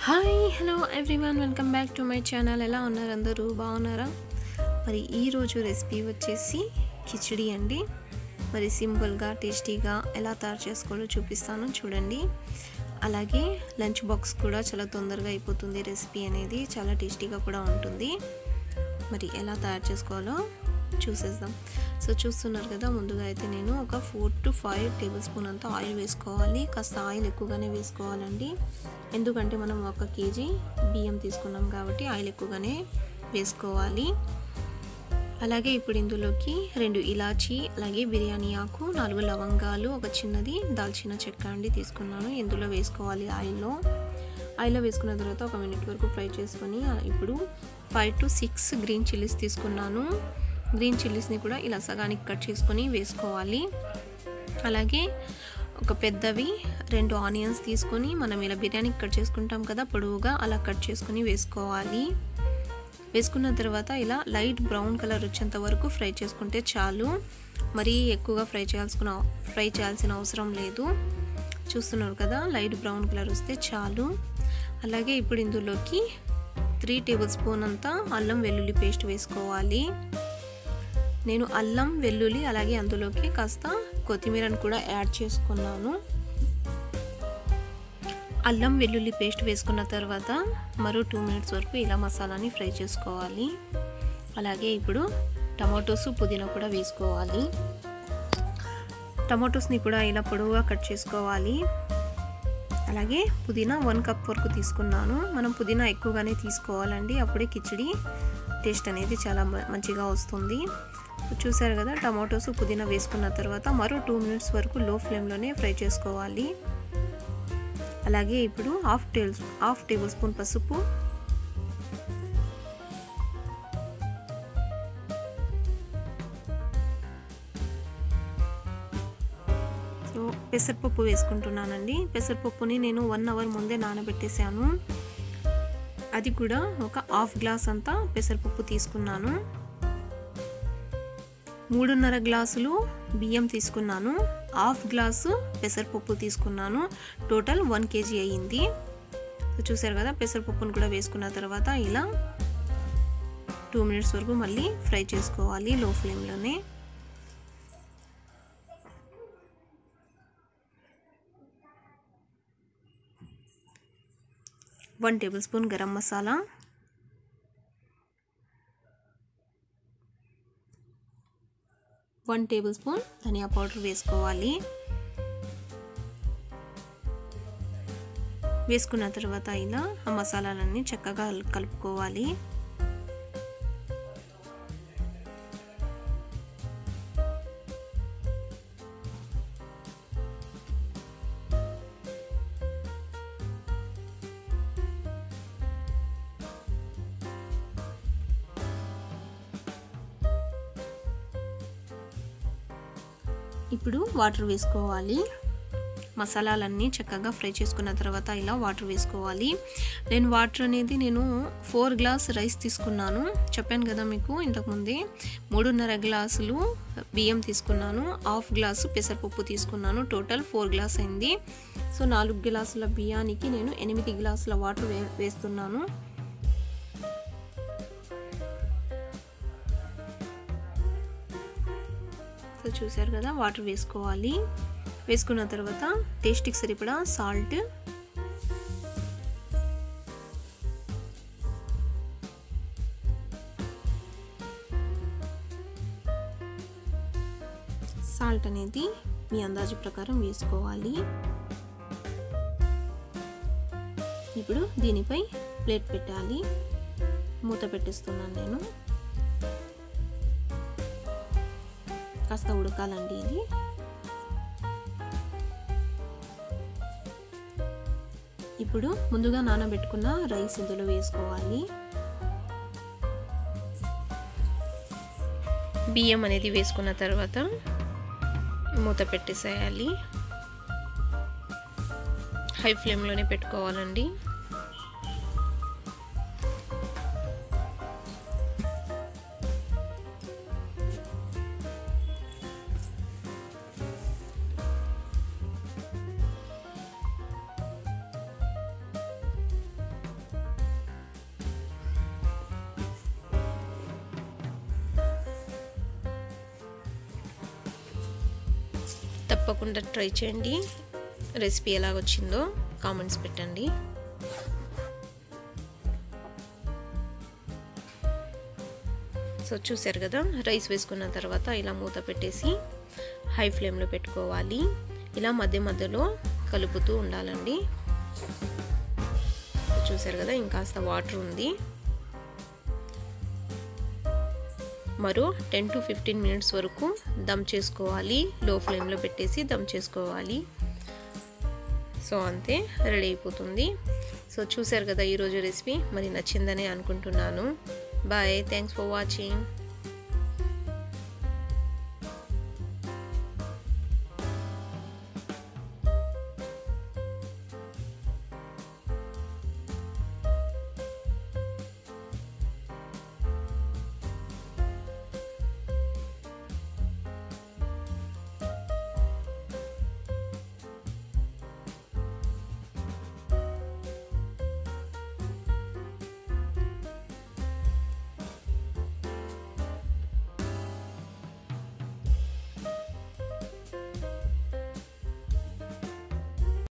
hi hello everyone welcome back to my channel ఎలా ఉన్నారు అందరూ బాగున్నారా మరి ఈరోజు రెసిపీ వచ్చేసి కిచిడి అండి మరి సింపుల్గా టేస్టీగా ఎలా తయారు చేసుకోవాలో చూపిస్తాను చూడండి అలాగే లంచ్ బాక్స్ కూడా చాలా తొందరగా అయిపోతుంది రెసిపీ అనేది చాలా టేస్టీగా కూడా ఉంటుంది మరి ఎలా తయారు చేసుకోవాలో చూసేద్దాం సో చూస్తున్నారు కదా ముందుగా అయితే నేను ఒక four to five tablespoon అంతా ఆయిల్ వేసుకోవాలి కాస్త ఆయిల్ ఎక్కువగానే వేసుకోవాలండి ఎందుకంటే మనం ఒక కేజీ బియ్యం తీసుకున్నాం కాబట్టి ఆయిల్ ఎక్కువగానే వేసుకోవాలి అలాగే ఇప్పుడు ఇందులోకి రెండు ఇలాచీ అలాగే బిర్యానీ ఆకు నాలుగు లవంగాలు ఒక చిన్నది దాల్చిన చెక్క అండి తీసుకున్నాను ఇందులో వేసుకోవాలి ఆయిల్లో ఆయిల్లో వేసుకున్న తర్వాత ఒక మినిట్ వరకు ఫ్రై చేసుకొని ఇప్పుడు five to six green chillies తీసుకున్నాను గ్రీన్ చిల్లీస్ని కూడా ఇలా సగానికి కట్ చేసుకొని వేసుకోవాలి అలాగే ఒక పెద్దవి రెండు ఆనియన్స్ తీసుకొని మనం ఇలా బిర్యానీకి కట్ చేసుకుంటాం కదా పొడవుగా అలా కట్ చేసుకొని వేసుకోవాలి వేసుకున్న తర్వాత ఇలా లైట్ బ్రౌన్ కలర్ వచ్చేంత వరకు ఫ్రై చేసుకుంటే చాలు మరీ ఎక్కువగా ఫ్రై చేయాల్సిన ఫ్రై చేయాల్సిన అవసరం లేదు చూస్తున్నారు కదా లైట్ బ్రౌన్ కలర్ వస్తే చాలు అలాగే ఇప్పుడు ఇందులోకి త్రీ టేబుల్ స్పూన్ అంతా అల్లం వెల్లుల్లి పేస్ట్ వేసుకోవాలి నేను అల్లం వెల్లుల్లి అలాగే అందులోకి కాస్త కొత్తిమీరను కూడా యాడ్ చేసుకున్నాను అల్లం వెల్లుల్లి పేస్ట్ వేసుకున్న తర్వాత మరో టూ మినిట్స్ వరకు ఇలా మసాలాని ఫ్రై చేసుకోవాలి అలాగే ఇప్పుడు టమాటోస్ పుదీనా కూడా వేసుకోవాలి టమాటోస్ని కూడా ఇలా పొడవుగా కట్ చేసుకోవాలి అలాగే పుదీనా వన్ కప్ వరకు తీసుకున్నాను మనం పుదీనా ఎక్కువగానే తీసుకోవాలండి అప్పుడే కిచిడి టేస్ట్ అనేది చాలా మంచిగా వస్తుంది చూసారు కదా టమాటోస్ పుదీనా వేసుకున్న తర్వాత మరో టూ మినిట్స్ వరకు లో ఫ్లేమ్లోనే ఫ్రై చేసుకోవాలి అలాగే ఇప్పుడు half table half tablespoon పసుపు సో పెసరపప్పు వేసుకుంటున్నానండి పెసరపప్పుని నేను వన్ అవర్ ముందే నానబెట్టేశాను అది కూడా ఒక హాఫ్ గ్లాస్ అంతా పెసరపప్పు తీసుకున్నాను మూడున్నర గ్లాసులు బియ్యం తీసుకున్నాను హాఫ్ గ్లాసు పెసరపప్పు తీసుకున్నాను టోటల్ వన్ కేజీ అయ్యింది చూసారు కదా పెసరపప్పును కూడా వేసుకున్న తర్వాత ఇలా టూ మినిట్స్ వరకు మళ్ళీ ఫ్రై చేసుకోవాలి లో ఫ్లేమ్లోనే one tablespoon garam masala one tablespoon ధనియా పౌడర్ వేసుకోవాలి వేసుకున్న తర్వాత ఇలా ఆ మసాలాలన్నీ చక్కగా కలుపుకోవాలి ఇప్పుడు వాటర్ వేసుకోవాలి మసాలాలన్నీ చక్కగా ఫ్రై చేసుకున్న తర్వాత ఇలా వాటర్ వేసుకోవాలి నేను వాటర్ అనేది నేను ఫోర్ గ్లాస్ రైస్ తీసుకున్నాను చెప్పాను కదా మీకు ఇంతకుముందే మూడున్నర గ్లాసులు బియ్యం తీసుకున్నాను హాఫ్ గ్లాసు పెసరపప్పు తీసుకున్నాను టోటల్ ఫోర్ గ్లాస్ అయింది సో నాలుగు గ్లాసుల బియ్యానికి నేను ఎనిమిది గ్లాసుల వాటర్ వే వేస్తున్నాను సో చూసారు కదా వాటర్ వేసుకోవాలి వేసుకున్న తర్వాత టేస్ట్కి సరిపడా సాల్ట్ సాల్ట్ అనేది మీ అందాజు ప్రకారం వేసుకోవాలి ఇప్పుడు దీనిపై ప్లేట్ పెట్టాలి మూత పెట్టేస్తున్నాను నేను కాస్త ఉడకాలండి ఇది ఇప్పుడు ముందుగా నానబెట్టుకున్న రైస్ ఇందులో వేసుకోవాలి బియ్యం అనేది వేసుకున్న తర్వాత మూత పెట్టేసేయాలి హై ఫ్లేమ్లోనే పెట్టుకోవాలండి తప్పకుండా ట్రై చేయండి రెసిపీ ఎలాగొచ్చిందో కామెంట్స్ పెట్టండి సో చూసారు కదా రైస్ వేసుకున్న తర్వాత ఇలా మూత పెట్టేసి హై ఫ్లేమ్లో పెట్టుకోవాలి ఇలా మధ్య మధ్యలో కలుపుతూ ఉండాలండి చూసారు కదా ఇంకాస్త వాటర్ ఉంది మరో టెన్ టు ఫిఫ్టీన్ మినిట్స్ వరకు దమ్ చేసుకోవాలి లో ఫ్లేమ్లో పెట్టేసి దమ్ చేసుకోవాలి సో అంతే రెడీ అయిపోతుంది సో చూసారు కదా ఈరోజు రెసిపీ మరి నచ్చిందనే అనుకుంటున్నాను బాయ్ థ్యాంక్స్ ఫర్ వాచింగ్